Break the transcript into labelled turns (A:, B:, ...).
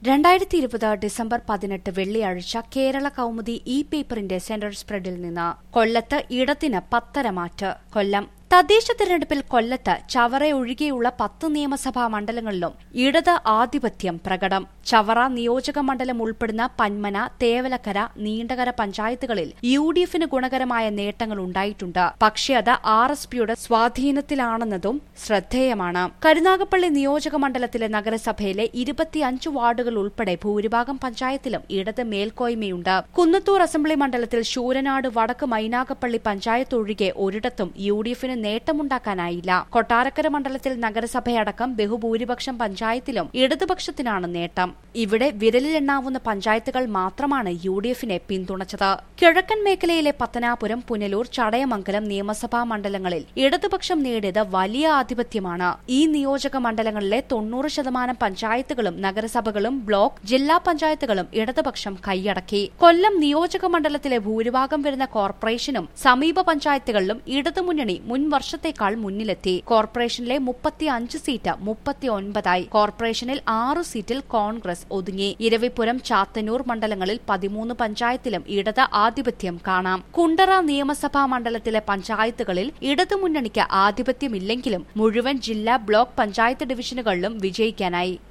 A: രണ്ടായിരത്തി ഇരുപത് ഡിസംബർ പതിനെട്ട് വെള്ളിയാഴ്ച കേരള കൗമുദി ഇ പേപ്പറിന്റെ സെന്റർ സ്പ്രെഡിൽ നിന്ന് കൊല്ലത്ത് ഇടത്തിന് പത്തര മാറ്റ് കൊല്ലം തദ്ദേശ തിരഞ്ഞെടുപ്പിൽ കൊല്ലത്ത് ചവറ ഒഴികെയുള്ള പത്ത് നിയമസഭാ മണ്ഡലങ്ങളിലും ഇടത് ആധിപത്യം പ്രകടം ചവറ നിയോജക മണ്ഡലം ഉൾപ്പെടുന്ന പന്മന തേവലക്കര നീണ്ടകര പഞ്ചായത്തുകളിൽ യു ഡി എഫിന് ഗുണകരമായ നേട്ടങ്ങൾ ഉണ്ടായിട്ടുണ്ട് പക്ഷേ അത് ആർ എസ് പിയുടെ സ്വാധീനത്തിലാണെന്നതും ശ്രദ്ധേയമാണ് കരുനാഗപ്പള്ളി നിയോജക മണ്ഡലത്തിലെ നഗരസഭയിലെ ഇരുപത്തിയഞ്ച് വാർഡുകൾ ഉൾപ്പെടെ ഭൂരിഭാഗം പഞ്ചായത്തിലും ഇടത് മേൽക്കോയ്മയുണ്ട് കുന്നത്തൂർ അസംബ്ലി മണ്ഡലത്തിൽ ശൂരനാട് വടക്ക് മൈനാഗപ്പള്ളി പഞ്ചായത്ത് ഒഴികെ ഒരിടത്തും യു ഡി എഫിന് നേട്ടമുണ്ടാക്കാനായില്ല കൊട്ടാരക്കര മണ്ഡലത്തിൽ നഗരസഭയടക്കം ബഹുഭൂരിപക്ഷം പഞ്ചായത്തിലും ഇടതുപക്ഷത്തിനാണ് നേട്ടം ഇവിടെ വിരലിലെണ്ണാവുന്ന പഞ്ചായത്തുകൾ മാത്രമാണ് യു ഡി എഫിനെ പിന്തുണച്ചത് കിഴക്കൻ മേഖലയിലെ പത്തനാപുരം പുനലൂർ ചടയമംഗലം നിയമസഭാ മണ്ഡലങ്ങളിൽ ഇടതുപക്ഷം നേടിയത് വലിയ ആധിപത്യമാണ് ഈ നിയോജക മണ്ഡലങ്ങളിലെ തൊണ്ണൂറ് ശതമാനം പഞ്ചായത്തുകളും നഗരസഭകളും ബ്ലോക്ക് ജില്ലാ പഞ്ചായത്തുകളും ഇടതുപക്ഷം കൈയടക്കി കൊല്ലം നിയോജക മണ്ഡലത്തിലെ ഭൂരിഭാഗം വരുന്ന കോർപ്പറേഷനും സമീപ പഞ്ചായത്തുകളിലും ഇടതുമുന്നണി മുൻ വർഷത്തേക്കാൾ മുന്നിലെത്തി കോർപ്പറേഷനിലെ മുപ്പത്തിയഞ്ച് സീറ്റ് മുപ്പത്തിയൊൻപതായി കോർപ്പറേഷനിൽ ആറു സീറ്റിൽ കോൺഗ്രസ് ഒതുങ്ങി ഇരവിപുരം ചാത്തന്നൂർ മണ്ഡലങ്ങളിൽ പതിമൂന്ന് പഞ്ചായത്തിലും ഇടത് ആധിപത്യം കാണാം കുണ്ടറ നിയമസഭാ മണ്ഡലത്തിലെ പഞ്ചായത്തുകളിൽ ഇടതുമുന്നണിക്ക് ആധിപത്യമില്ലെങ്കിലും മുഴുവൻ ജില്ലാ ബ്ലോക്ക് പഞ്ചായത്ത് ഡിവിഷനുകളിലും വിജയിക്കാനായി